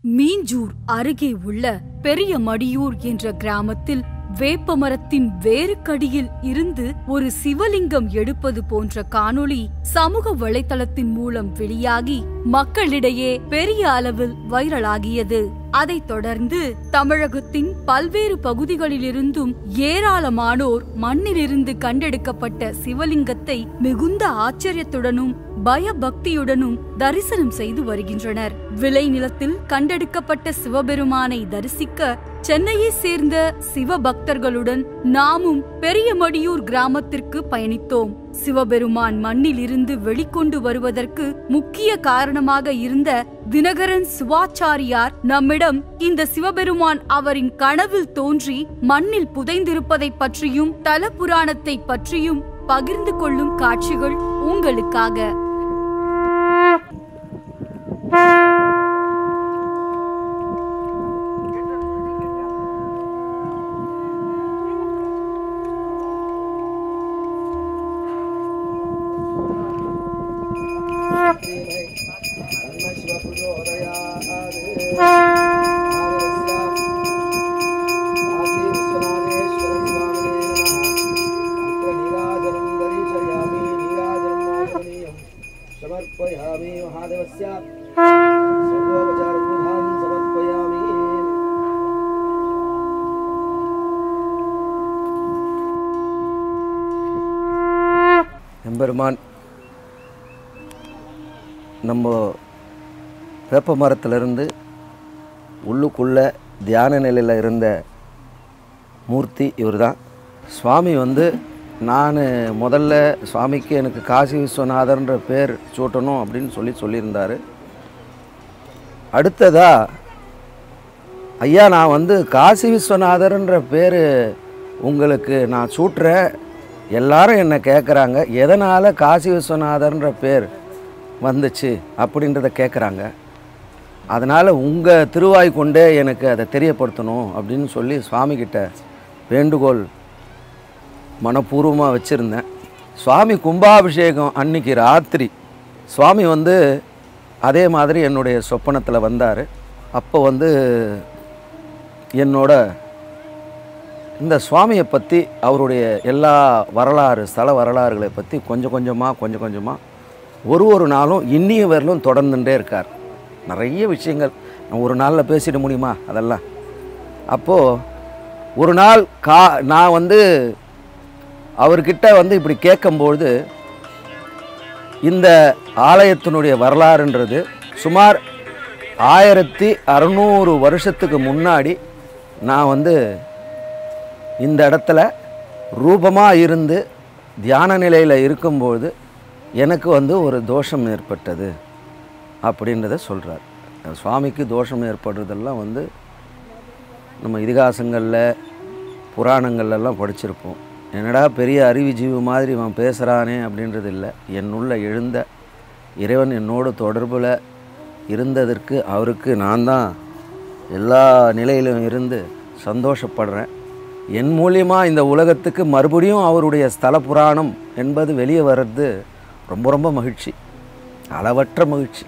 மீஞ்சூர் அருகே உள்ள பெரிய மடியூர் என்ற கிராமத்தில் வேப்பமரத்தின் வேருக்கடியில் இருந்து ஒரு சிவலிங்கம் எடுப்பது போன்ற காணொளி சமூக வலைத்தளத்தின் மூலம் வெளியாகி மக்களிடையே பெரிய அளவில் வைரலாகியது அதைத் தொடர்ந்து தமிழகத்தின் பல்வேறு பகுதிகளிலிருந்தும் ஏராளமானோர் மண்ணிலிருந்து கண்டெடுக்கப்பட்ட சிவலிங்கத்தை மிகுந்த ஆச்சரியத்துடனும் பயபக்தியுடனும் தரிசனம் செய்து வருகின்றனர் விளைநிலத்தில் கண்டெடுக்கப்பட்ட சிவபெருமானை தரிசிக்க சென்னையை சேர்ந்த சிவபக்தர்களுடன் நாமும் பெரியமடியூர் கிராமத்திற்கு பயணித்தோம் சிவபெருமான் மண்ணில் இருந்து வெளிக்கொண்டு வருவதற்கு முக்கிய காரணமாக இருந்த தினகரன் சிவாச்சாரியார் நம்மிடம் இந்த சிவபெருமான் அவரின் கனவில் தோன்றி மண்ணில் புதைந்திருப்பதை பற்றியும் தல புராணத்தை பற்றியும் பகிர்ந்து கொள்ளும் காட்சிகள் உங்களுக்காக समर्पयामि महादेवस्य सर्वोपचारपूजां समर्पयामि எம்பெருமான் நம்ம வேப்ப மரத்திலிருந்து உள்ளுக்குள்ள தியான நிலையில் இருந்த மூர்த்தி இவர் தான் சுவாமி வந்து நான் முதல்ல சுவாமிக்கு எனக்கு காசி விஸ்வநாதர்ன்ற பேர் சூட்டணும் அப்படின்னு சொல்லி சொல்லியிருந்தார் அடுத்ததா ஐயா நான் வந்து காசி விஸ்வநாதர்ன்ற பேர் உங்களுக்கு நான் சூட்டுறேன் எல்லாரும் என்னை கேட்குறாங்க எதனால் காசி விஸ்வநாதர்ன்ற பேர் வந்துச்சு அப்படின்றத கேட்குறாங்க அதனால் உங்கள் திருவாய் கொண்டே எனக்கு அதை தெரியப்படுத்தணும் அப்படின்னு சொல்லி சுவாமிகிட்ட வேண்டுகோள் மனப்பூர்வமாக வச்சுருந்தேன் சுவாமி கும்பாபிஷேகம் அன்னைக்கு ராத்திரி சுவாமி வந்து அதே மாதிரி என்னுடைய சொப்பனத்தில் வந்தார் அப்போ வந்து என்னோட இந்த சுவாமியை பற்றி அவருடைய எல்லா வரலாறு ஸ்தல வரலாறுகளை பற்றி கொஞ்சம் கொஞ்சமாக கொஞ்சம் கொஞ்சமாக ஒரு ஒரு நாளும் இன்னிய வரலும் தொடர்ந்துட்டே இருக்கார் நிறைய விஷயங்கள் நான் ஒரு நாளில் பேசிட முடியுமா அதெல்லாம் அப்போது ஒரு நாள் கா நான் வந்து அவர்கிட்ட வந்து இப்படி கேட்கும்பொழுது இந்த ஆலயத்தினுடைய வரலாறுன்றது சுமார் ஆயிரத்தி அறநூறு வருஷத்துக்கு முன்னாடி நான் வந்து இந்த இடத்துல ரூபமாக இருந்து தியான நிலையில் இருக்கும்போது எனக்கு வந்து ஒரு தோஷம் ஏற்பட்டது அப்படின்றத சொல்கிறார் சுவாமிக்கு தோஷம் ஏற்படுறதெல்லாம் வந்து நம்ம இதிகாசங்களில் புராணங்கள்லாம் படிச்சிருப்போம் என்னடா பெரிய அறிவுஜீவி மாதிரி இவன் பேசுகிறானே அப்படின்றது இல்லை என்னுள்ள எழுந்த இறைவன் என்னோட தொடர்பில் இருந்ததற்கு அவருக்கு நான் தான் எல்லா நிலையிலும் இருந்து சந்தோஷப்படுறேன் என் மூலியமாக இந்த உலகத்துக்கு மறுபடியும் அவருடைய ஸ்தல புராணம் என்பது வெளியே வர்றது ரொம்ப ரொம்ப மகிழ்ச்சி அளவற்ற மகிழ்ச்சி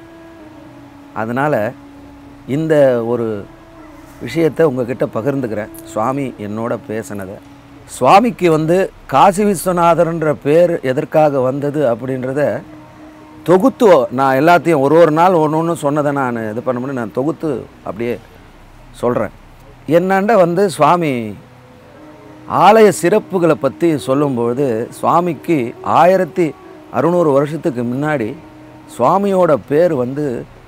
அதனால் இந்த ஒரு விஷயத்தை உங்ககிட்ட பகிர்ந்துக்கிறேன் சுவாமி என்னோட பேசினதை சுவாமிக்கு வந்து காசி விஸ்வநாதர்ன்ற பேர் எதற்காக வந்தது அப்படின்றத தொகுத்து நான் எல்லாத்தையும் ஒரு ஒரு நாள் ஒன்று ஒன்று சொன்னதை நான் இது பண்ண முடியும் நான் தொகுத்து அப்படியே சொல்கிறேன் என்னண்ட வந்து சுவாமி ஆலய சிறப்புகளை பற்றி சொல்லும்பொழுது சுவாமிக்கு ஆயிரத்தி அறுநூறு வருஷத்துக்கு முன்னாடி சுவாமியோட பேர் வந்து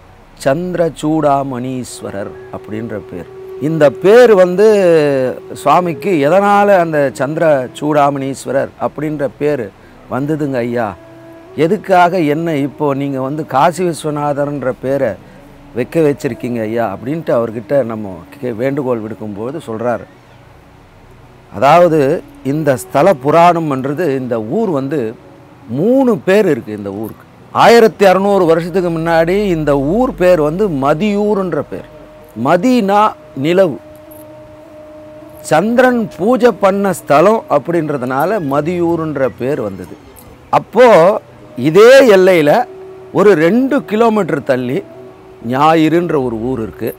சந்திரசூடாமணீஸ்வரர் அப்படின்ற பேர் இந்த பேர் வந்து சுவாமிக்கு எதனால் அந்த சந்திர சூடாமணீஸ்வரர் அப்படின்ற பேர் வந்ததுங்க ஐயா எதுக்காக என்ன இப்போ நீங்கள் வந்து காசி விஸ்வநாதர்ன்ற பேரை வைக்க வச்சிருக்கீங்க ஐயா அப்படின்ட்டு அவர்கிட்ட நம்ம கே- வேண்டுகோள் விடுக்கும்போது சொல்கிறார் அதாவது இந்த ஸ்தல புராணம்ன்றது இந்த ஊர் வந்து மூணு பேர் இருக்குது இந்த ஊருக்கு ஆயிரத்தி அறநூறு வருஷத்துக்கு முன்னாடி இந்த ஊர் பேர் வந்து மதியூர்ன்ற பேர் மதினா நிலவு சந்திரன் பூஜை பண்ண ஸ்தலம் அப்படின்றதுனால மதியூர்ன்ற பேர் வந்தது அப்போது இதே எல்லையில் ஒரு ரெண்டு கிலோமீட்டர் தள்ளி ஞாயிறுன்ற ஒரு ஊர் இருக்குது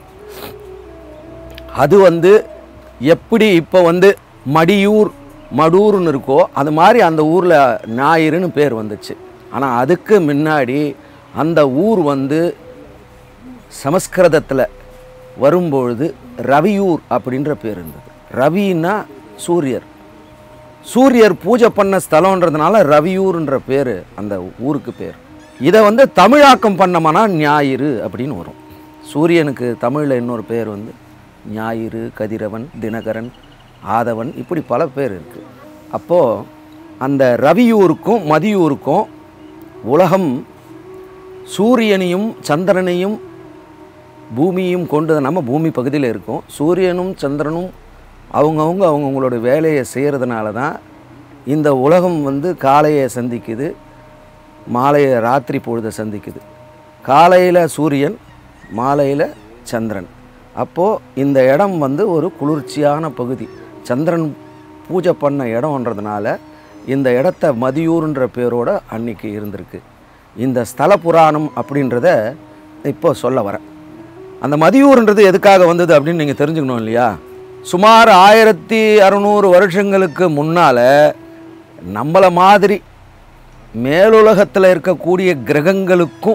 அது வந்து எப்படி இப்போ வந்து மடியூர் மடூர்னு இருக்கோ அது மாதிரி அந்த ஊரில் ஞாயிறுன்னு பேர் வந்துச்சு ஆனால் அதுக்கு முன்னாடி அந்த ஊர் வந்து சமஸ்கிருதத்தில் வரும்பொழுது ரவியூர் அப்படின்ற பேர் இருந்தது ரவின்னா சூரியர் சூரியர் பூஜை பண்ண ஸ்தலம்ன்றதுனால ரவியூர்ன்ற பேர் அந்த ஊருக்கு பேர் இதை வந்து தமிழாக்கம் பண்ணோம்னா ஞாயிறு அப்படின்னு வரும் சூரியனுக்கு தமிழில் இன்னொரு பேர் வந்து ஞாயிறு கதிரவன் தினகரன் ஆதவன் இப்படி பல பேர் இருக்குது அப்போது அந்த ரவியூருக்கும் மதியூருக்கும் உலகம் சூரியனையும் சந்திரனையும் பூமியும் கொண்டு நம்ம பூமி பகுதியில் இருக்கோம் சூரியனும் சந்திரனும் அவங்கவுங்க அவங்கவுங்களோட வேலையை செய்கிறதுனால தான் இந்த உலகம் வந்து காலையை சந்திக்குது மாலையை ராத்திரி பொழுதை சந்திக்குது காலையில் சூரியன் மாலையில் சந்திரன் அப்போது இந்த இடம் வந்து ஒரு குளிர்ச்சியான பகுதி சந்திரன் பூஜை பண்ண இடம்ன்றதுனால இந்த இடத்த மதியூர்ன்ற பேரோட அன்னைக்கு இருந்திருக்கு இந்த ஸ்தல புராணம் அப்படின்றத இப்போ சொல்ல வரேன் அந்த மதியூர்ன்றது எதுக்காக வந்தது அப்படின்னு நீங்கள் தெரிஞ்சுக்கணும் இல்லையா சுமார் ஆயிரத்தி அறநூறு வருஷங்களுக்கு முன்னால் நம்மளை மாதிரி மேலுலகத்தில் இருக்கக்கூடிய கிரகங்களுக்கும்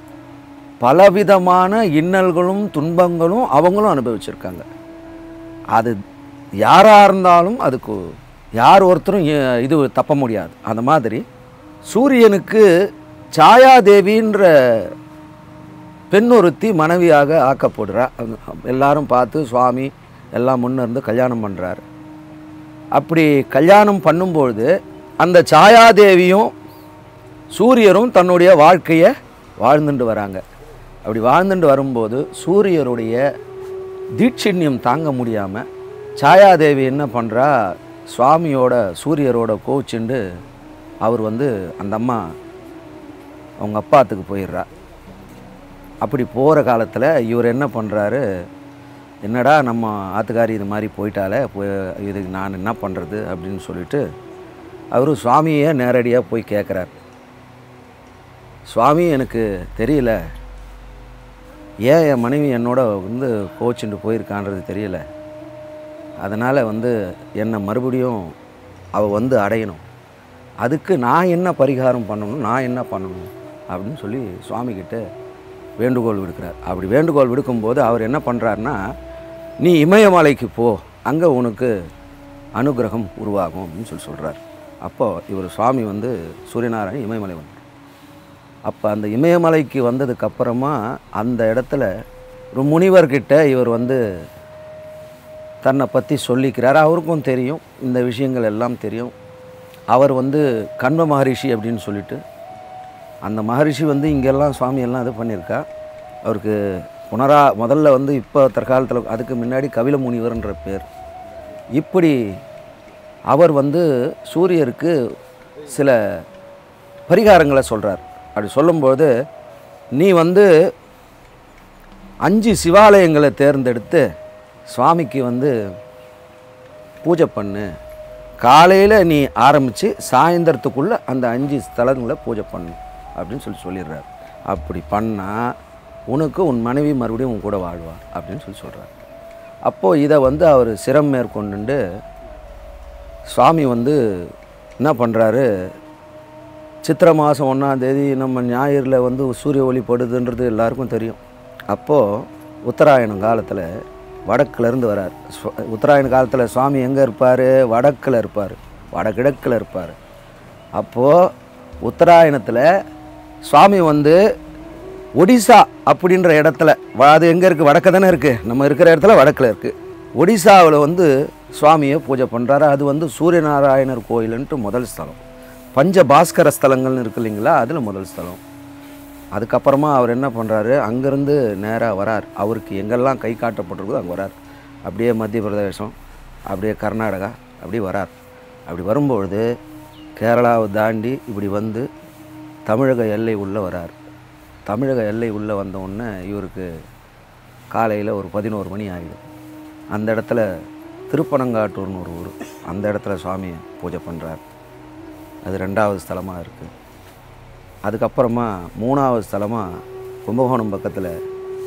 பலவிதமான இன்னல்களும் துன்பங்களும் அவங்களும் அனுபவிச்சிருக்காங்க அது யாராக இருந்தாலும் அதுக்கு யார் ஒருத்தரும் இ- இது தப்ப முடியாது அந்த மாதிரி சூரியனுக்கு சாயாதேவின்ற பெண் ஒருத்தி மனைவியாக ஆக்கப்படுறா அவங்க எல்லாரும் பார்த்து சுவாமி எல்லாம் முன்ன இருந்து கல்யாணம் பண்ணுறாரு அப்படி கல்யாணம் பண்ணும்பொழுது அந்த சாயாதேவியும் சூரியரும் தன்னுடைய வாழ்க்கையை வாழ்ந்துட்டு வராங்க அப்படி வாழ்ந்துட்டு வரும்போது சூரியருடைய தீட்சிண்யம் தாங்க முடியாமல் சாயாதேவி என்ன பண்ணுறா சுவாமியோட சூரியரோட கோச்சிண்டு அவர் வந்து அந்த அம்மா அவங்க அப்பாத்துக்கு போயிடுறா அப்படி போகிற காலத்தில் இவர் என்ன பண்ணுறாரு என்னடா நம்ம ஆத்துக்காரி இது மாதிரி போயிட்டாலே போய் இதுக்கு நான் என்ன பண்ணுறது அப்படின்னு சொல்லிட்டு அவர் சுவாமியே நேரடியாக போய் கேட்குறார் சுவாமி எனக்கு தெரியல ஏன் என் மனைவி என்னோட வந்து கோச்சுட்டு போயிருக்கான்றது தெரியல அதனால் வந்து என்னை மறுபடியும் அவள் வந்து அடையணும் அதுக்கு நான் என்ன பரிகாரம் பண்ணணும் நான் என்ன பண்ணணும் அப்படின்னு சொல்லி சுவாமிகிட்ட வேண்டுகோள் விடுக்கிறார் அப்படி வேண்டுகோள் விடுக்கும்போது அவர் என்ன பண்ணுறாருன்னா நீ இமயமலைக்கு போ அங்கே உனக்கு அனுகிரகம் உருவாகும் அப்படின்னு சொல்லி சொல்கிறார் அப்போது இவர் சுவாமி வந்து சூரியநாராயணன் இமயமலை வந்தார் அப்போ அந்த இமயமலைக்கு வந்ததுக்கு அப்புறமா அந்த இடத்துல ஒரு முனிவர்கிட்ட இவர் வந்து தன்னை பற்றி சொல்லிக்கிறார் அவருக்கும் தெரியும் இந்த விஷயங்கள் எல்லாம் தெரியும் அவர் வந்து கண்வ மகரிஷி அப்படின்னு சொல்லிட்டு அந்த மகரிஷி வந்து இங்கெல்லாம் சுவாமி எல்லாம் இது பண்ணியிருக்கா அவருக்கு புனரா முதல்ல வந்து இப்போ தற்காலத்தில் அதுக்கு முன்னாடி கபில முனிவர்ன்ற பேர் இப்படி அவர் வந்து சூரியருக்கு சில பரிகாரங்களை சொல்கிறார் அப்படி சொல்லும்போது நீ வந்து அஞ்சு சிவாலயங்களை தேர்ந்தெடுத்து சுவாமிக்கு வந்து பூஜை பண்ணு காலையில் நீ ஆரம்பித்து சாயந்தரத்துக்குள்ளே அந்த அஞ்சு ஸ்தலங்களை பூஜை பண்ணு அப்படின்னு சொல்லி சொல்லிடுறார் அப்படி பண்ணால் உனக்கு உன் மனைவி மறுபடியும் உன் கூட வாழ்வார் அப்படின்னு சொல்லி சொல்கிறார் அப்போது இதை வந்து அவர் சிரம் மேற்கொண்டுண்டு சுவாமி வந்து என்ன பண்ணுறாரு சித்திரை மாதம் ஒன்றாந்தேதி நம்ம ஞாயிறில் வந்து சூரிய ஒளி படுதுன்றது எல்லாருக்கும் தெரியும் அப்போது உத்தராயணம் காலத்தில் வடக்குலேருந்து வரார் ஸ்வ- உத்தராயண காலத்தில் சுவாமி எங்கே இருப்பார் வடக்கில் இருப்பார் வடகிழக்கில் இருப்பார் அப்போது உத்தராயணத்தில் சுவாமி வந்து ஒடிசா அப்படின்ற இடத்துல வ- அது எங்கே இருக்குது வடக்க தானே இருக்குது நம்ம இருக்கிற இடத்துல வடக்கில் இருக்குது ஒடிசாவில் வந்து சுவாமியை பூஜை பண்ணுறாரு அது வந்து சூரியநாராயணர் கோயிலுன்ட்டு முதல் ஸ்தலம் பஞ்ச பாஸ்கர ஸ்தலங்கள்னு இருக்கு இல்லைங்களா அதில் முதல் ஸ்தலம் அதுக்கப்புறமா அவர் என்ன பண்ணுறாரு அங்கேருந்து நேராக வரார் அவருக்கு எங்கெல்லாம் கை காட்டப்பட்டிருக்குதோ அங்கே வரார் அப்படியே மத்திய பிரதேசம் அப்படியே கர்நாடகா அப்படி வரார் அப்படி வரும்பொழுது கேரளாவை தாண்டி இப்படி வந்து தமிழக எல்லை உள்ளே வரார் தமிழக எல்லை உள்ளே வந்த உடனே இவருக்கு காலையில் ஒரு பதினோரு மணி ஆகிடும் அந்த இடத்துல திருப்பனங்காட்டூர்னு ஒரு ஊர் அந்த இடத்துல சுவாமியை பூஜை பண்ணுறார் அது ரெண்டாவது ஸ்தலமாக இருக்குது அதுக்கப்புறமா மூணாவது ஸ்தலமாக கும்பகோணம் பக்கத்தில்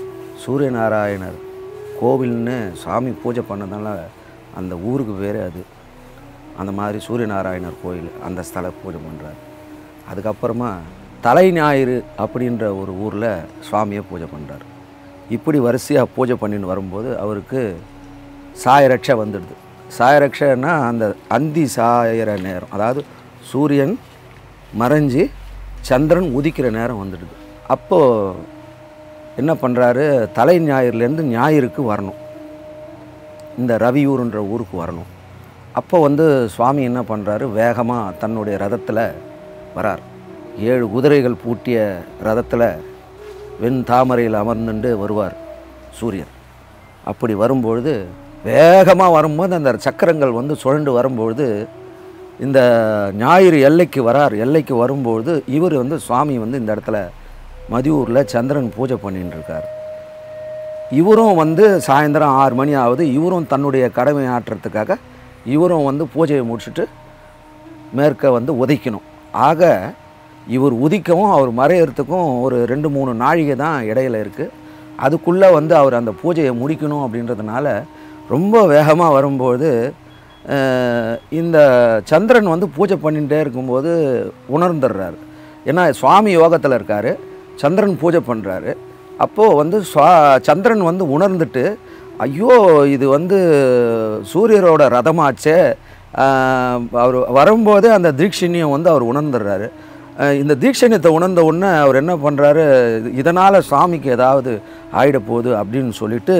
சூரியநாராயணர் கோவில்னு சாமி பூஜை பண்ணதால அந்த ஊருக்கு பேர் அது அந்த மாதிரி சூரியநாராயணர் கோயில் அந்த ஸ்தல பூஜை பண்ணுறாரு அதுக்கப்புறமா தலை ஞாயிறு அப்படின்ற ஒரு ஊரில் சுவாமியை பூஜை பண்ணுறாரு இப்படி வரிசையாக பூஜை பண்ணின்னு வரும்போது அவருக்கு சாயரட்சை வந்துடுது சாயரட்சைன்னா அந்த அந்தி சாயிற நேரம் அதாவது சூரியன் மறைஞ்சி சந்திரன் உதிக்கிற நேரம் வந்துடுது அப்போது என்ன பண்ணுறாரு தலை ஞாயிறுலேருந்து ஞாயிறுக்கு வரணும் இந்த ரவியூர்ன்ற ஊருக்கு வரணும் அப்போ வந்து சுவாமி என்ன பண்ணுறாரு வேகமாக தன்னுடைய ரதத்தில் வரார் ஏழு குதிரைகள் பூட்டிய ரதத்தில் வெண் தாமரையில் அமர்ந்துண்டு வருவார் சூரியன் அப்படி வரும்பொழுது வேகமாக வரும்போது அந்த சக்கரங்கள் வந்து சுழண்டு வரும்பொழுது இந்த ஞாயிறு எல்லைக்கு வரார் எல்லைக்கு வரும்பொழுது இவர் வந்து சுவாமி வந்து இந்த இடத்துல மதியூரில் சந்திரன் பூஜை பண்ணின்னு இருக்கார் இவரும் வந்து சாயந்தரம் ஆறு மணி ஆகுது இவரும் தன்னுடைய கடமை ஆற்றுறதுக்காக இவரும் வந்து பூஜையை முடிச்சுட்டு மேற்க வந்து உதைக்கணும் ஆக இவர் உதிக்கவும் அவர் மறையறதுக்கும் ஒரு ரெண்டு மூணு நாழிகை தான் இடையில இருக்குது அதுக்குள்ளே வந்து அவர் அந்த பூஜையை முடிக்கணும் அப்படின்றதுனால ரொம்ப வேகமாக வரும்போது அஹ், இந்த சந்திரன் வந்து பூஜை பண்ணிகிட்டே இருக்கும்போது உணர்ந்துடுறாரு ஏன்னா சுவாமி யோகத்தில் இருக்கார் சந்திரன் பூஜை பண்ணுறாரு அப்போது வந்து சுவா சந்திரன் வந்து உணர்ந்துட்டு ஐயோ இது வந்து சூரியரோட ரதமாச்சே ஆஹ் அவர் வரும்போதே அந்த தீட்சண்யம் வந்து அவர் உணர்ந்துடுறாரு ஆஹ் இந்த தீட்சண்யத்தை உணர்ந்த உடனே அவர் என்ன பண்ணுறாரு இதனால் சுவாமிக்கு ஏதாவது ஆயிட போகுது அப்படின்னு சொல்லிட்டு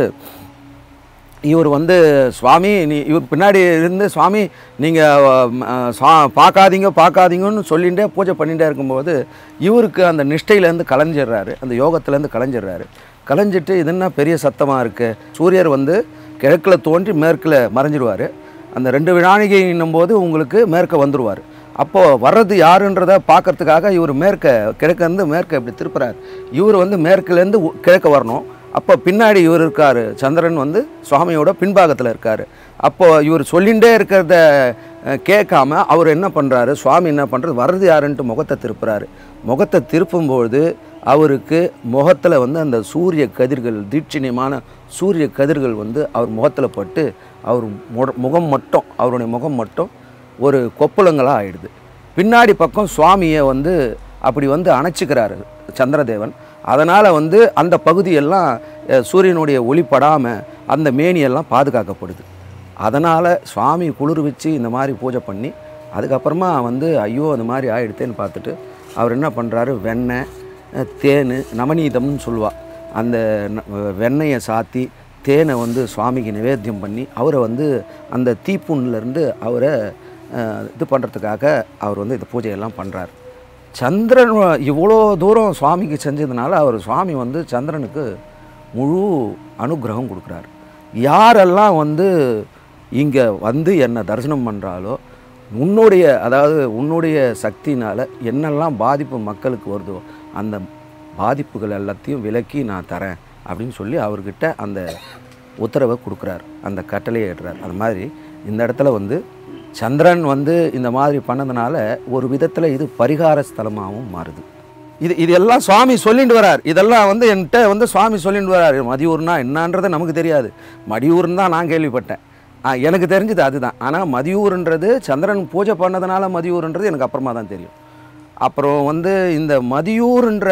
இவர் வந்து சுவாமி நீ இவர் பின்னாடி இருந்து சுவாமி நீங்கள் பார்க்காதீங்க பார்க்காதீங்கன்னு சொல்லிகிட்டே பூஜை பண்ணிகிட்டே இருக்கும்போது இவருக்கு அந்த நிஷ்டையிலேருந்து கலைஞ்சிடுறாரு அந்த யோகத்துலேருந்து கலைஞ்சிடுறாரு கலைஞ்சிட்டு இது என்ன பெரிய சத்தமாக இருக்குது சூரியர் வந்து கிழக்கில் தோன்றி மேற்கில் மறைஞ்சிடுவார் அந்த ரெண்டு வினாழிகைன்னும் போது உங்களுக்கு மேற்க வந்துடுவார் அப்போது வர்றது யாருன்றதை பார்க்கறதுக்காக இவர் மேற்க கிழக்கேருந்து மேற்க இப்படி திருப்புறார் இவர் வந்து மேற்குலேருந்து உ- கிழக்க வரணும் அப்போ பின்னாடி இவர் இருக்கார் சந்திரன் வந்து சுவாமியோட பின்பாகத்தில் இருக்கார் அப்போது இவர் சொல்லிகிட்டே இருக்கிறத அஹ், கேட்காம அவர் என்ன பண்ணுறாரு சுவாமி என்ன பண்ணுறது வர்றது யாருன்ட்டு முகத்தை திருப்புறாரு முகத்தை திருப்பும்பொழுது அவருக்கு முகத்தில் வந்து அந்த சூரிய கதிர்கள் தீட்சணியமான சூரிய கதிர்கள் வந்து அவர் முகத்தில் பட்டு அவர் முட- முகம் மட்டும் அவருடைய முகம் மட்டும் ஒரு கொப்புளங்களாக ஆயிடுது பின்னாடி பக்கம் சுவாமியை வந்து அப்படி வந்து அணைச்சிக்கிறாரு சந்திரதேவன் அதனால் வந்து அந்த பகுதியெல்லாம் அஹ், சூரியனுடைய ஒளி படாமல் அந்த மேனியெல்லாம் பாதுகாக்கப்படுது அதனால் சுவாமி குளிர் வச்சு இந்த மாதிரி பூஜை பண்ணி அதுக்கப்புறமா வந்து ஐயோ அந்த மாதிரி ஆயிடுத்தேன்னு பார்த்துட்டு அவர் என்ன பண்ணுறாரு வெண்ணெய் அஹ், தேன் நவநீதம்னு சொல்லுவா அந்த ந- வெண்ணெயை சாத்தி தேனை வந்து சுவாமிக்கு நிவேத்தியம் பண்ணி அவரை வந்து அந்த தீப்புண்ணிலேருந்து அவரை அஹ், இது பண்ணுறதுக்காக அவர் வந்து இந்த பூஜையெல்லாம் பண்ணுறார் சந்திரன் இவ்வளோ தூரம் சுவாமிக்கு செஞ்சதுனால அவர் சுவாமி வந்து சந்திரனுக்கு முழு அனுக்கிரகம் கொடுக்குறாரு யாரெல்லாம் வந்து இங்கே வந்து என்னை தரிசனம் பண்ணுறாலோ உன்னுடைய அதாவது உன்னுடைய சக்தினால் என்னெல்லாம் பாதிப்பு மக்களுக்கு வருதோ அந்த பாதிப்புகள் எல்லாத்தையும் விலக்கி நான் தரேன் அப்படின்னு சொல்லி அவர்கிட்ட அந்த உத்தரவை கொடுக்குறார் அந்த கட்டளையை ஏற்றுறார் அது மாதிரி இந்த இடத்துல வந்து சந்திரன் வந்து இந்த மாதிரி பண்ணதுனால ஒரு விதத்தில் இது பரிகார ஸ்தலமாகவும் மாறுது இது இது எல்லாம் சுவாமி சொல்லிட்டு வரார் இதெல்லாம் வந்து என்கிட்ட வந்து சுவாமி சொல்லிட்டு வரார் மதியூர்னா என்னன்றது நமக்கு தெரியாது மடியூர்னு தான் நான் கேள்விப்பட்டேன் ஆ, எனக்கு தெரிஞ்சது அதுதான் ஆனால் மதியூர்ன்றது சந்திரன் பூஜை பண்ணதுனால மதியூர்ன்றது எனக்கு அப்புறமா தான் தெரியும் அப்புறம் வந்து இந்த மதியூர்ன்ற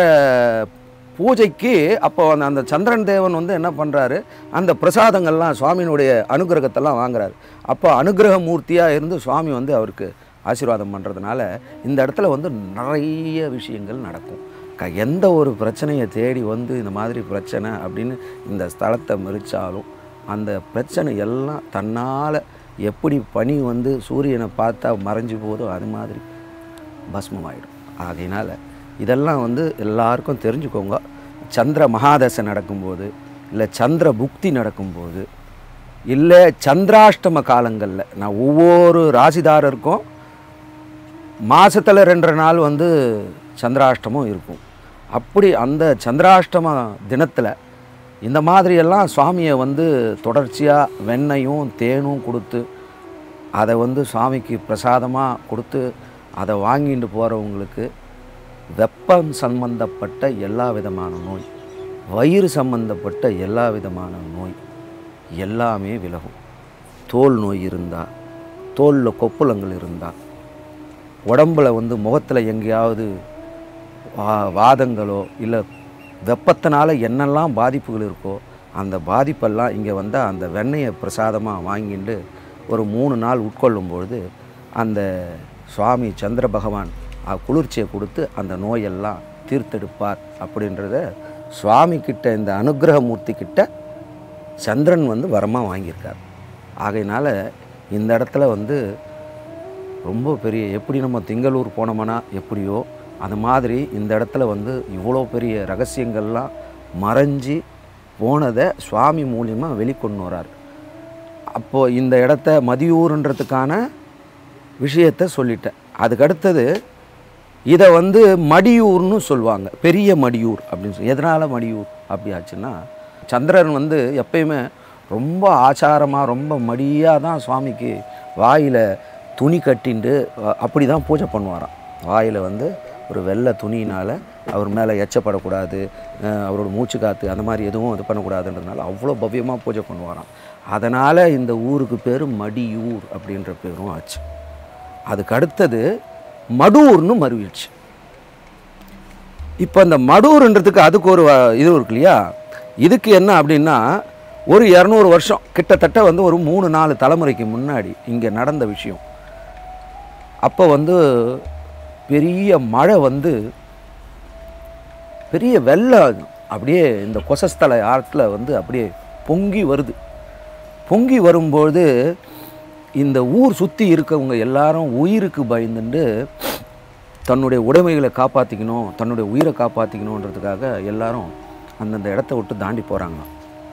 பூஜைக்கு அப்போ அந்த அந்த சந்திரன் தேவன் வந்து என்ன பண்ணுறாரு அந்த பிரசாதங்கள்லாம் சுவாமியினுடைய அனுகிரகத்தெல்லாம் வாங்குறாரு அப்போ அனுகிரக மூர்த்தியாக இருந்து சுவாமி வந்து அவருக்கு ஆசீர்வாதம் பண்ணுறதுனால இந்த இடத்துல வந்து நிறைய விஷயங்கள் நடக்கும் க எந்த ஒரு பிரச்சனையை தேடி வந்து இந்த மாதிரி பிரச்சனை அப்படின்னு இந்த ஸ்தலத்தை மறிச்சாலும் அந்த பிரச்சனை எல்லாம் தன்னால் எப்படி பனி வந்து சூரியனை பார்த்தா மறைஞ்சு போதோ அது மாதிரி பஸ்மமாயிடும் ஆகையினால் இதெல்லாம் வந்து எல்லாருக்கும் தெரிஞ்சுக்கோங்க சந்திர மகாதசை நடக்கும்போது இல்லை சந்திர புக்தி நடக்கும்போது இல்லை சந்திராஷ்டம காலங்களில் நான் ஒவ்வொரு ராசிதாரருக்கும் மாதத்தில் ரெண்டரை நாள் வந்து சந்திராஷ்டமம் இருக்கும் அப்படி அந்த சந்திராஷ்டம தினத்தில் இந்த மாதிரியெல்லாம் சுவாமியை வந்து தொடர்ச்சியாக வெண்ணையும் தேனும் கொடுத்து அதை வந்து சுவாமிக்கு பிரசாதமாக கொடுத்து அதை வாங்கிட்டு போகிறவங்களுக்கு வெப்பம் சம்பந்தப்பட்ட எல்லா விதமான நோய் வயிறு சம்பந்தப்பட்ட எல்லா விதமான நோய் எல்லாமே விலகும் தோல் நோய் இருந்தால் தோலில் கொப்புளங்கள் இருந்தால் உடம்புல வந்து முகத்தில் எங்கேயாவது வா வாதங்களோ இல்லை வெப்பத்தினால என்னெல்லாம் பாதிப்புகள் இருக்கோ அந்த பாதிப்பெல்லாம் இங்கே வந்தால் அந்த வெண்ணெயை பிரசாதமாக வாங்கிட்டு ஒரு மூணு நாள் உட்கொள்ளும் பொழுது அந்த சுவாமி சந்திர பகவான் அ- குளிர்ச்சியை கொடுத்து அந்த நோயெல்லாம் தீர்த்தெடுப்பார் அப்படின்றத சுவாமி கிட்ட இந்த அனுக்கிரகமூர்த்தி கிட்ட சந்திரன் வந்து வரமாக வாங்கியிருக்கார் ஆகையினால இந்த இடத்துல வந்து ரொம்ப பெரிய எப்படி நம்ம திங்களூர் போனோம்னா எப்படியோ அது மாதிரி இந்த இடத்துல வந்து இவ்வளோ பெரிய ரகசியங்கள்லாம் மறைஞ்சி போனதை சுவாமி மூலியமாக வெளிக்கொண்டு வரார் அப்போது இந்த இடத்த மதியூருன்றதுக்கான விஷயத்தை சொல்லிட்டேன் அதுக்கு அடுத்தது இதை வந்து மடியூர்னு சொல்லுவாங்க பெரிய மடியூர் அப்படின்னு சொல்லி எதனால் மடியூர் அப்படி ஆச்சுன்னா சந்திரன் வந்து எப்பயுமே ரொம்ப ஆச்சாரமாக ரொம்ப மடியாக தான் சுவாமிக்கு வாயில் துணி கட்டிண்டு அஹ், அப்படி தான் பூஜை பண்ணுவாராம் வாயில் வந்து ஒரு வெள்ளை துணியினால் அவர் மேலே எச்சப்படக்கூடாது அஹ், அவரோட மூச்சு காற்று அந்த மாதிரி எதுவும் இது பண்ணக்கூடாதுன்றதுனால அவ்வளோ பவ்யமாக பூஜை பண்ணுவாராம் அதனால் இந்த ஊருக்கு பேர் மடியூர் அப்படின்ற பேரும் ஆச்சு அதுக்கு அடுத்தது மடூர்னு மறுவிடுச்சு இப்போ இந்த மடூர்ன்றதுக்கு அதுக்கு ஒரு வ- இது இருக்கு இல்லையா இதுக்கு என்ன அப்படின்னா ஒரு இரநூறு வருஷம் கிட்டத்தட்ட வந்து ஒரு மூணு நாலு தலைமுறைக்கு முன்னாடி இங்கே நடந்த விஷயம் அப்போ வந்து பெரிய மழை வந்து பெரிய வெள்ளம் அப்படியே இந்த கொசஸ்தலை ஆற்றில் வந்து அப்படியே பொங்கி வருது பொங்கி வரும்போது இந்த ஊர் சுற்றி இருக்கவங்க எல்லாரும் உயிருக்கு பயந்துட்டு தன்னுடைய உடைமைகளை காப்பாற்றிக்கணும் தன்னுடைய உயிரை காப்பாற்றிக்கணுன்றதுக்காக எல்லாரும் அந்தந்த இடத்த விட்டு தாண்டி போகிறாங்க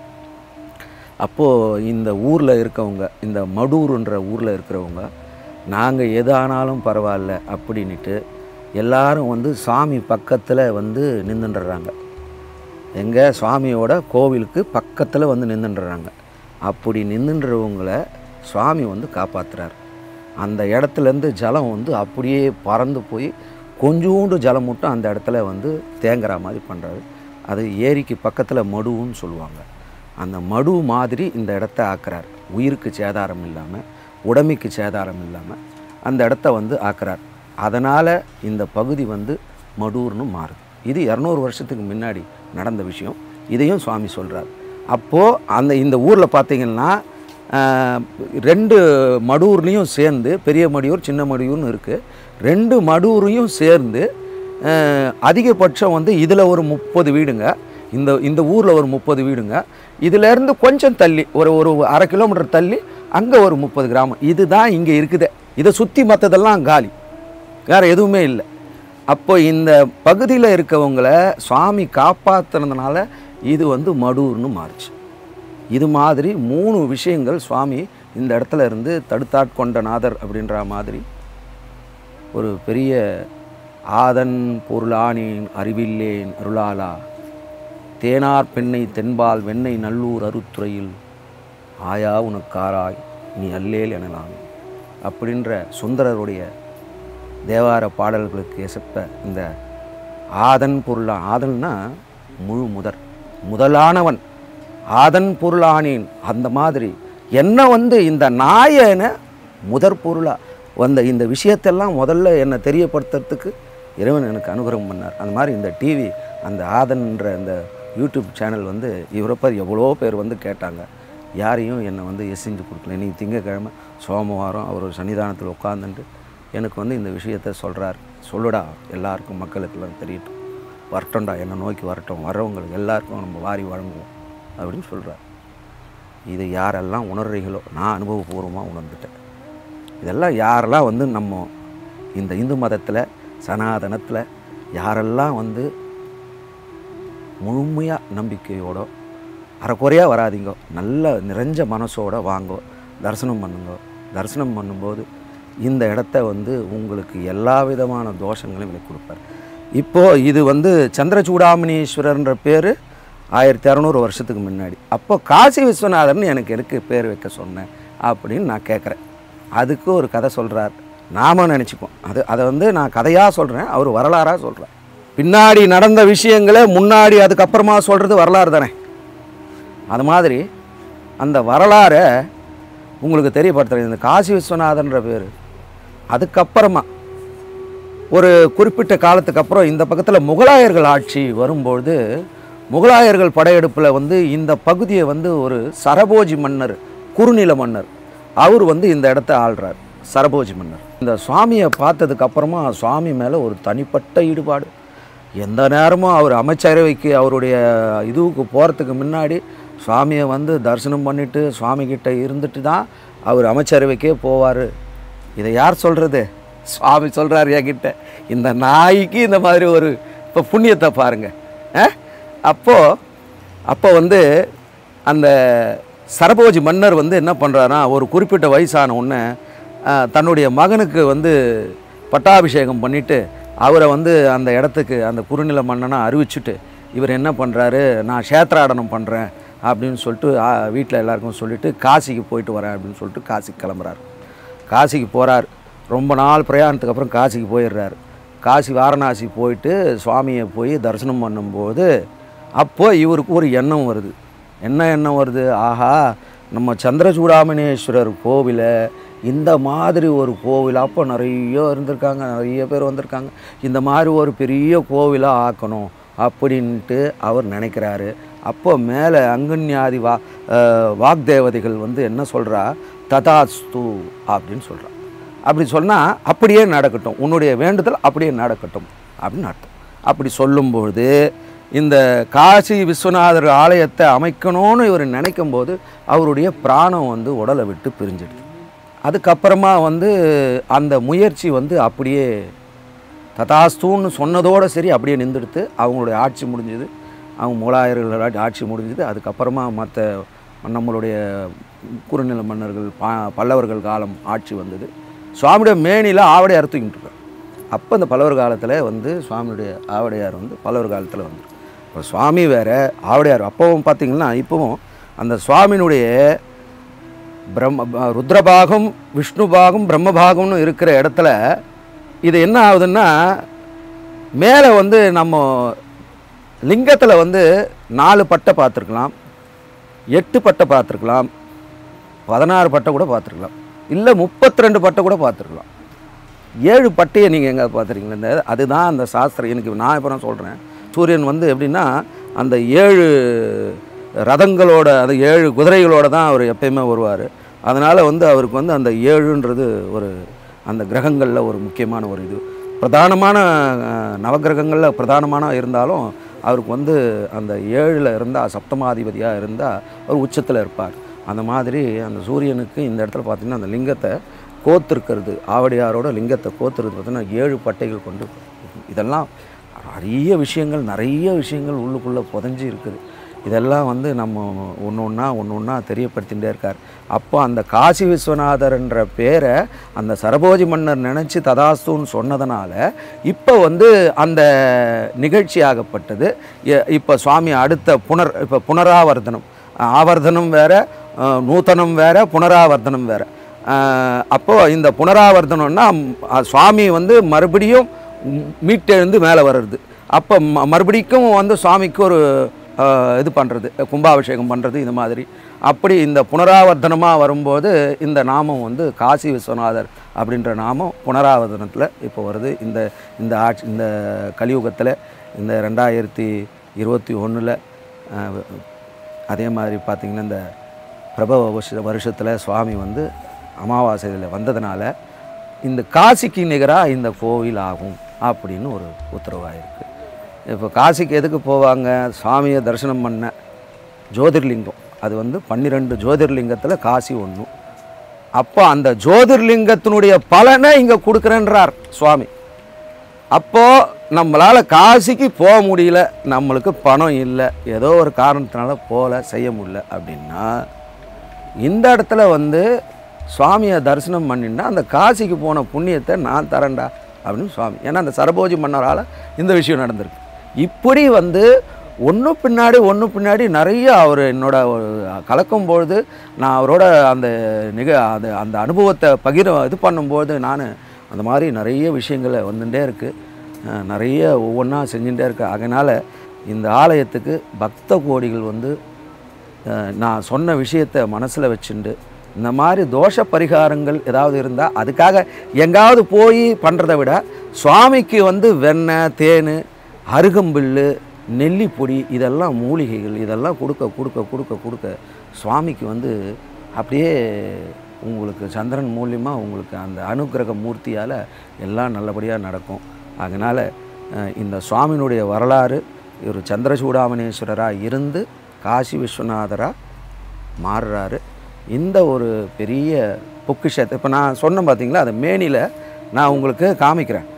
அப்போது இந்த ஊரில் இருக்கவங்க இந்த மடூருன்ற ஊரில் இருக்கிறவங்க நாங்கள் எது ஆனாலும் பரவாயில்ல அப்படின்ட்டு எல்லாரும் வந்து சாமி பக்கத்தில் வந்து நின்றுடுறாங்க எங்க சுவாமியோட கோவிலுக்கு பக்கத்தில் வந்து நின்றுடுறாங்க அப்படி நின்றுன்றவங்கள சுவாமி வந்து காப்பாத்துறார் அந்த இடத்துலேருந்து ஜலம் வந்து அப்படியே பறந்து போய் கொஞ்சோண்டு ஜலம் மட்டும் அந்த இடத்துல வந்து தேங்குற மாதிரி பண்ணுறாரு அது ஏரிக்கு பக்கத்தில் மடுவுன்னு சொல்லுவாங்க அந்த மடு மாதிரி இந்த இடத்த ஆக்குறார் உயிருக்கு சேதாரம் இல்லாமல் உடமைக்கு சேதாரம் இல்லாமல் அந்த இடத்த வந்து ஆக்குறார் அதனால் இந்த பகுதி வந்து மடூர்னு மாறுது இது இரநூறு வருஷத்துக்கு முன்னாடி நடந்த விஷயம் இதையும் சுவாமி சொல்கிறார் அப்போது அந்த இந்த ஊரில் பார்த்தீங்கன்னா ஆஹ், ரெண்டு மடூர்லேயும் சேர்ந்து பெரிய மடியூர் சின்ன மடியூர்னு இருக்குது ரெண்டு மடூரையும் சேர்ந்து ஆஹ், அதிகபட்சம் வந்து இதில் ஒரு முப்பது வீடுங்க இந்த இந்த ஊரில் ஒரு முப்பது வீடுங்க இதிலேருந்து கொஞ்சம் தள்ளி ஒரு ஒரு அரை கிலோமீட்டர் தள்ளி அங்கே ஒரு முப்பது கிராமம் இதுதான் இங்கே இருக்குது இதை சுற்றி மற்றதெல்லாம் காலி வேறு எதுவுமே இல்லை அப்போ இந்த பகுதியில் இருக்கவங்கள சுவாமி காப்பாற்றுனதுனால இது வந்து மடூர்னு மாறுச்சு இது மாதிரி மூணு விஷயங்கள் சுவாமி இந்த இடத்துல இருந்து தடுத்தாட்கொண்ட நாதர் அப்படின்ற மாதிரி ஒரு பெரிய ஆதன் பொருளானேன் அறிவில்லேன் அருளாலா தேனார் பெண்ணை தென்பால் வெண்ணெய் நல்லூர் அருத்துறையில் ஆயா உனக்காராய் நீ அல்லேல் எனலாம் அப்படின்ற சுந்தரருடைய தேவார பாடல்களுக்கு எசப்ப இந்த ஆதன் பொருளா ஆதன்னா முழு முதற் முதலானவன் ஆதன் பொருளானேன் அந்த மாதிரி என்ன வந்து இந்த நாயனை முதற் பொருளா வந்த இந்த விஷயத்தெல்லாம் முதல்ல என்னை தெரியப்படுத்துறதுக்கு இறைவன் எனக்கு அனுகிரகம் பண்ணார் அந்த மாதிரி இந்த டிவி அந்த ஆதன்ன்ற அந்த யூடியூப் சேனல் வந்து இவரை பேர் எவ்வளோ பேர் வந்து கேட்டாங்க யாரையும் என்னை வந்து எசிஞ்சு கொடுக்கல நீ திங்கக்கிழமை சோமவாரம் அவர் ஒரு சன்னிதானத்தில் உட்காந்துட்டு எனக்கு வந்து இந்த விஷயத்த சொல்கிறார் சொல்லுடா எல்லாருக்கும் மக்களுக்கெல்லாம் தெரியட்டும் வரட்டும்டா என்னை நோக்கி வரட்டும் வர்றவங்களுக்கு எல்லாருக்கும் நம்ம வாரி வழங்குவோம் அப்படின்னு சொல்கிறார் இது யாரெல்லாம் உணர்றீங்களோ நான் அனுபவபூர்வமாக உணர்ந்துட்டேன் இதெல்லாம் யாரெல்லாம் வந்து நம்ம இந்த இந்து மதத்தில் சனாதனத்தில் யாரெல்லாம் வந்து முழுமையாக நம்பிக்கையோட அரைக்குறையாக வராதீங்க நல்ல நிறைஞ்ச மனசோட வாங்கோ தரிசனம் பண்ணுங்க தரிசனம் பண்ணும்போது இந்த இடத்த வந்து உங்களுக்கு எல்லா விதமான தோஷங்களையும் விலை கொடுப்பார் இப்போது இது வந்து சந்திரசூடாமணீஸ்வரர்ன்ற பேர் ஆயிரத்தி அறநூறு வருஷத்துக்கு முன்னாடி அப்போ காசி விஸ்வநாதர்னு எனக்கு எதுக்கு பேர் வைக்க சொன்னேன் அப்படின்னு நான் கேட்குறேன் அதுக்கு ஒரு கதை சொல்கிறார் நாம நினச்சிப்போம் அது அதை வந்து நான் கதையாக சொல்கிறேன் அவர் வரலாறாக சொல்கிறார் பின்னாடி நடந்த விஷயங்களை முன்னாடி அதுக்கப்புறமா சொல்கிறது வரலாறு தானே அது மாதிரி அந்த வரலாறை உங்களுக்கு தெரியப்படுத்துகிறேன் இந்த காசி விஸ்வநாதன்ற பேர் அதுக்கப்புறமா ஒரு குறிப்பிட்ட காலத்துக்கு அப்புறம் இந்த பக்கத்தில் முகலாயர்கள் ஆட்சி வரும்பொழுது முகலாயர்கள் படையெடுப்பில் வந்து இந்த பகுதியை வந்து ஒரு சரபோஜி மன்னர் குறுநில மன்னர் அவர் வந்து இந்த இடத்த ஆள்றார் சரபோஜி மன்னர் இந்த சுவாமியை பார்த்ததுக்கு அப்புறமா சுவாமி மேலே ஒரு தனிப்பட்ட ஈடுபாடு எந்த நேரமும் அவர் அமைச்சரவைக்கு அவருடைய இதுவுக்கு போகிறதுக்கு முன்னாடி சுவாமியை வந்து தரிசனம் பண்ணிட்டு சுவாமி கிட்ட இருந்துட்டு தான் அவர் அமைச்சரவைக்கே போவார் இதை யார் சொல்கிறது சுவாமி சொல்கிறார் என்கிட்ட இந்த நாய்க்கு இந்த மாதிரி ஒரு இப்போ புண்ணியத்தை பாருங்க அப்போது அப்போ வந்து அந்த சரபோஜி மன்னர் வந்து என்ன பண்ணுறாருன்னா ஒரு குறிப்பிட்ட வயசான உடனே ஆஹ், தன்னுடைய மகனுக்கு வந்து பட்டாபிஷேகம் பண்ணிவிட்டு அவரை வந்து அந்த இடத்துக்கு அந்த குறுநில மன்னனை அறிவிச்சுட்டு இவர் என்ன பண்ணுறாரு நான் க்ஷேத்ராடனம் பண்ணுறேன் அப்படின்னு சொல்லிட்டு வீட்டில் எல்லாருக்கும் சொல்லிவிட்டு காசிக்கு போயிட்டு வரேன் அப்படின்னு சொல்லிட்டு காசிக்கு கிளம்புறாரு காசிக்கு போகிறார் ரொம்ப நாள் பிரயாணத்துக்கு அப்புறம் காசிக்கு போயிடுறாரு காசி வாரணாசி போயிட்டு சுவாமியை போய் தரிசனம் பண்ணும்போது அப்போ இவருக்கு ஒரு எண்ணம் வருது என்ன எண்ணம் வருது ஆஹா நம்ம சந்திரசூடாமணேஸ்வரர் கோவிலை இந்த மாதிரி ஒரு கோவில் அப்போ நிறைய இருந்திருக்காங்க நிறைய பேர் வந்திருக்காங்க இந்த மாதிரி ஒரு பெரிய கோவிலாக ஆக்கணும் அப்படின்ட்டு அவர் நினைக்கிறாரு அப்போ மேலே அங்கன்யாதி வா அஹ், வாக்தேவதைகள் வந்து என்ன சொல்கிறா ததாஸ்து அப்படின்னு சொல்கிறா அப்படி சொன்னால் அப்படியே நடக்கட்டும் உன்னுடைய வேண்டுதல் அப்படியே நடக்கட்டும் அப்படின்னு அர்த்தம் அப்படி சொல்லும்பொழுது இந்த காசி விஸ்வநாதர் ஆலயத்தை அமைக்கணும்னு இவர் நினைக்கும் போது அவருடைய பிராணம் வந்து உடலை விட்டு பிரிஞ்சிடுது அதுக்கப்புறமா வந்து அந்த முயற்சி வந்து அப்படியே ததாஸ்தூன்னு சொன்னதோடு சரி அப்படியே நின்றுடுத்து அவங்களுடைய ஆட்சி முடிஞ்சது அவங்க முகலாயர்களோட ஆட்சி முடிஞ்சது அதுக்கப்புறமா மற்ற நம்மளுடைய குறுநில மன்னர்கள் பா பல்லவர்கள் காலம் ஆட்சி வந்தது சுவாமியுடைய மேனியில் ஆவடையார் தூக்கிட்டு இருக்கார் அப்போ இந்த பல்லவர் காலத்தில் வந்து சுவாமியுடைய ஆவடையார் வந்து பல்லவர் காலத்தில் வந்து இப்போ சுவாமி வேற ஆவடையார் அப்போவும் பார்த்தீங்கன்னா இப்போவும் அந்த சுவாமியினுடைய பிரம்ம ப- ருத்ரபாகம் விஷ்ணுபாகம் பிரம்மபாகம்னு இருக்கிற இடத்துல இது என்ன ஆகுதுன்னா மேலே வந்து நம்ம லிங்கத்தில் வந்து நாலு பட்டை பார்த்துருக்கலாம் எட்டு பட்டை பார்த்துருக்கலாம் பதினாறு பட்டை கூட பார்த்துருக்கலாம் இல்லை முப்பத்தி ரெண்டு பட்டை கூட பார்த்துருக்கலாம் ஏழு பட்டையை நீங்கள் எங்கே பார்த்துருக்கீங்களா இந்த அதுதான் அந்த சாஸ்திரம் எனக்கு நான் இப்போ நான் சொல்கிறேன் சூரியன் வந்து எப்படின்னா அந்த ஏழு ரதங்களோட அந்த ஏழு குதிரைகளோட தான் அவர் எப்பயுமே வருவார் அதனால் வந்து அவருக்கு வந்து அந்த ஏழுன்றது ஒரு அந்த கிரகங்களில் ஒரு முக்கியமான ஒரு இது பிரதானமான அஹ், நவக்கிரகங்களில் பிரதானமான இருந்தாலும் அவருக்கு வந்து அந்த ஏழில் இருந்தால் சப்தமாதிபதியாக இருந்தால் அவர் உச்சத்தில் இருப்பார் அந்த மாதிரி அந்த சூரியனுக்கு இந்த இடத்துல பார்த்திங்கன்னா அந்த லிங்கத்தை கோத்திருக்கிறது ஆவடியாரோட லிங்கத்தை கோத்துறது பார்த்தீங்கன்னா ஏழு பட்டைகள் கொண்டு இதெல்லாம் நிறைய விஷயங்கள் நிறைய விஷயங்கள் உள்ளுக்குள்ளே புதைஞ்சு இருக்குது இதெல்லாம் வந்து நம்ம ஒன்று ஒன்றா ஒன்று ஒன்றா தெரியப்படுத்திகிட்டே இருக்கார் அப்போ அந்த காசி விஸ்வநாதர்ன்ற பேரை அந்த சரபோஜி மன்னர் நினச்சி ததாஸ்துன்னு சொன்னதுனால இப்போ வந்து அந்த நிகழ்ச்சியாகப்பட்டது எ- இப்போ சுவாமி அடுத்த புனர் இப்போ புனராவர்த்தனம் ஆவர்த்தனம் வேற அஹ், நூத்தனம் வேற புனராவர்த்தனம் வேற அஹ், அப்போ இந்த புனராவர்த்தனம்னா ம், அஹ், சுவாமி வந்து மறுபடியும் ம், மீட்டெழுந்து மேலே வர்றது அப்போ ம மறுபடிக்கும் வந்து சுவாமிக்கு ஒரு அஹ், இது பண்ணுறது கும்பாபிஷேகம் பண்ணுறது இது மாதிரி அப்படி இந்த புனராவர்த்தனமாக வரும்போது இந்த நாமம் வந்து காசி விஸ்வநாதர் அப்படின்ற நாமம் புனராவர்த்தனத்தில் இப்போ வருது இந்த இந்த ஆட்சி இந்த கலியுகத்தில் இந்த ரெண்டாயிரத்தி இருபத்தி ஒன்றில் அதே மாதிரி பார்த்திங்கன்னா இந்த பிரபவ வருஷ வருஷத்தில் சுவாமி வந்து அமாவாசையில் வந்ததுனால இந்த காசிக்கு நிகராக இந்த கோவில் ஆகும் அப்படின்னு ஒரு உத்தரவாயிருக்கு இப்போ காசிக்கு எதுக்கு போவாங்க சுவாமியை தரிசனம் பண்ண ஜோதிர்லிங்கம் அது வந்து பன்னிரெண்டு ஜோதிர்லிங்கத்தில் காசி ஒன்றும் அப்போ அந்த ஜோதிர்லிங்கத்தினுடைய பலனை இங்கே கொடுக்குறேன்றார் சுவாமி அப்போது நம்மளால் காசிக்கு போக முடியல நம்மளுக்கு பணம் இல்லை ஏதோ ஒரு காரணத்தினால போகல செய்ய முடியல அப்படின்னா இந்த இடத்துல வந்து சுவாமியை தரிசனம் பண்ணினா அந்த காசிக்கு போன புண்ணியத்தை நான் தரேன்டா அப்படின்னு சுவாமி ஏன்னா அந்த சரபோஜி மன்னரால் இந்த விஷயம் நடந்திருக்கு இப்படி வந்து ஒன்று பின்னாடி ஒன்று பின்னாடி நிறைய அவர் என்னோட ஒரு கலக்கும் பொழுது நான் அவரோட அந்த நிக அந்த அந்த அனுபவத்தை பகிர இது பண்ணும்போது நான் அந்த மாதிரி நிறைய விஷயங்களை வந்துட்டே இருக்குது அஹ், நிறைய ஒவ்வொன்றா செஞ்சுட்டே இருக்கு அதனால் இந்த ஆலயத்துக்கு பக்த கோடிகள் வந்து அஹ், நான் சொன்ன விஷயத்தை மனசில் வச்சுண்டு இந்த மாதிரி தோஷ பரிகாரங்கள் ஏதாவது இருந்தால் அதுக்காக எங்காவது போய் பண்ணுறதை விட சுவாமிக்கு வந்து வெண்ணெய் தேன் அருகம்பில்லு நெல்லிப்பொடி இதெல்லாம் மூலிகைகள் இதெல்லாம் கொடுக்க கொடுக்க கொடுக்க கொடுக்க சுவாமிக்கு வந்து அப்படியே உங்களுக்கு சந்திரன் மூலியமாக உங்களுக்கு அந்த அனுக்கிரக மூர்த்தியால் எல்லாம் நல்லபடியாக நடக்கும் அதனால் அஹ், இந்த சுவாமியினுடைய வரலாறு ஒரு சந்திரசூடாமணேஸ்வரராக இருந்து காசி விஸ்வநாதராக மாறுறாரு இந்த ஒரு பெரிய பொக்கிஷத்தை இப்போ நான் சொன்னேன் பார்த்தீங்களா அந்த மேனியில் நான் உங்களுக்கு காமிக்கிறேன்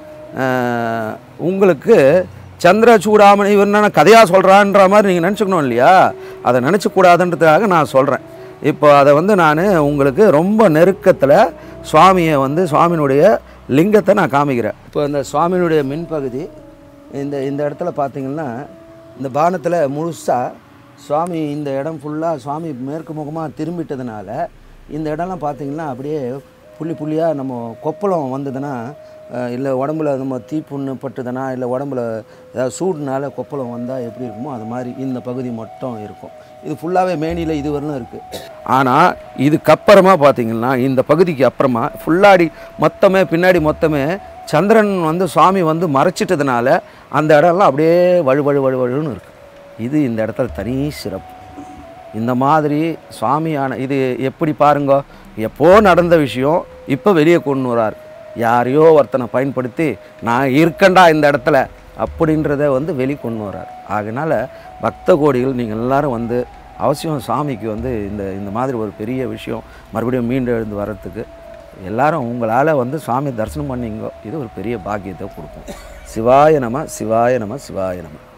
அஹ், உங்களுக்கு சந்திர சூடாமணி இவர் என்ன கதையாக சொல்கிறான்ற மாதிரி நீங்கள் நினச்சிக்கணும் இல்லையா அதை நினச்சக்கூடாதுன்றதுக்காக நான் சொல்கிறேன் இப்போ அதை வந்து நான் உங்களுக்கு ரொம்ப நெருக்கத்தில் சுவாமியை வந்து சுவாமியினுடைய லிங்கத்தை நான் காமிக்கிறேன் இப்போ இந்த சுவாமியினுடைய மின்பகுதி இந்த இந்த இடத்துல பார்த்தீங்கன்னா இந்த பானத்தில் முழுசாக சுவாமி இந்த இடம் ஃபுல்லாக சுவாமி மேற்கு முகமாக திரும்பிட்டதுனால இந்த இடம்லாம் பார்த்தீங்கன்னா அப்படியே புள்ளி புள்ளியாக நம்ம கொப்பளம் வந்ததுன்னா இல்லை உடம்புல நம்ம தீப்புண்ணு பட்டுதுன்னா இல்லை உடம்புல ஏதாவது சூடுனால கொப்பளம் வந்தால் எப்படி இருக்குமோ அது மாதிரி இந்த பகுதி மட்டும் இருக்கும் இது ஃபுல்லாகவே மேனியில் இது வரலும் இருக்குது ஆனால் இதுக்கப்புறமா பார்த்தீங்கன்னா இந்த பகுதிக்கு அப்புறமா ஃபுல்லாடி மொத்தமே பின்னாடி மொத்தமே சந்திரன் வந்து சுவாமி வந்து மறைச்சிட்டதுனால அந்த இடம்லாம் அப்படியே வழு வழு வழு வழுன்னு இருக்குது இது இந்த இடத்துல தனி சிறப்பு இந்த மாதிரி சுவாமியான இது எப்படி பாருங்க எப்போ நடந்த விஷயம் இப்போ வெளியே கொண்டு வரார் யாரையோ ஒருத்தனை பயன்படுத்தி நான் இருக்கேன்டா இந்த இடத்துல அப்படின்றத வந்து வெளி கொண்டு வரார் அதனால் பக்த கோடிகள் நீங்கள் எல்லாரும் வந்து அவசியம் சாமிக்கு வந்து இந்த இந்த மாதிரி ஒரு பெரிய விஷயம் மறுபடியும் மீண்டு எழுந்து வர்றதுக்கு எல்லாரும் உங்களால் வந்து சுவாமி தரிசனம் பண்ணிங்கோ இது ஒரு பெரிய பாக்கியத்தை கொடுக்கும் சிவாய நம சிவாய நம சிவாய நம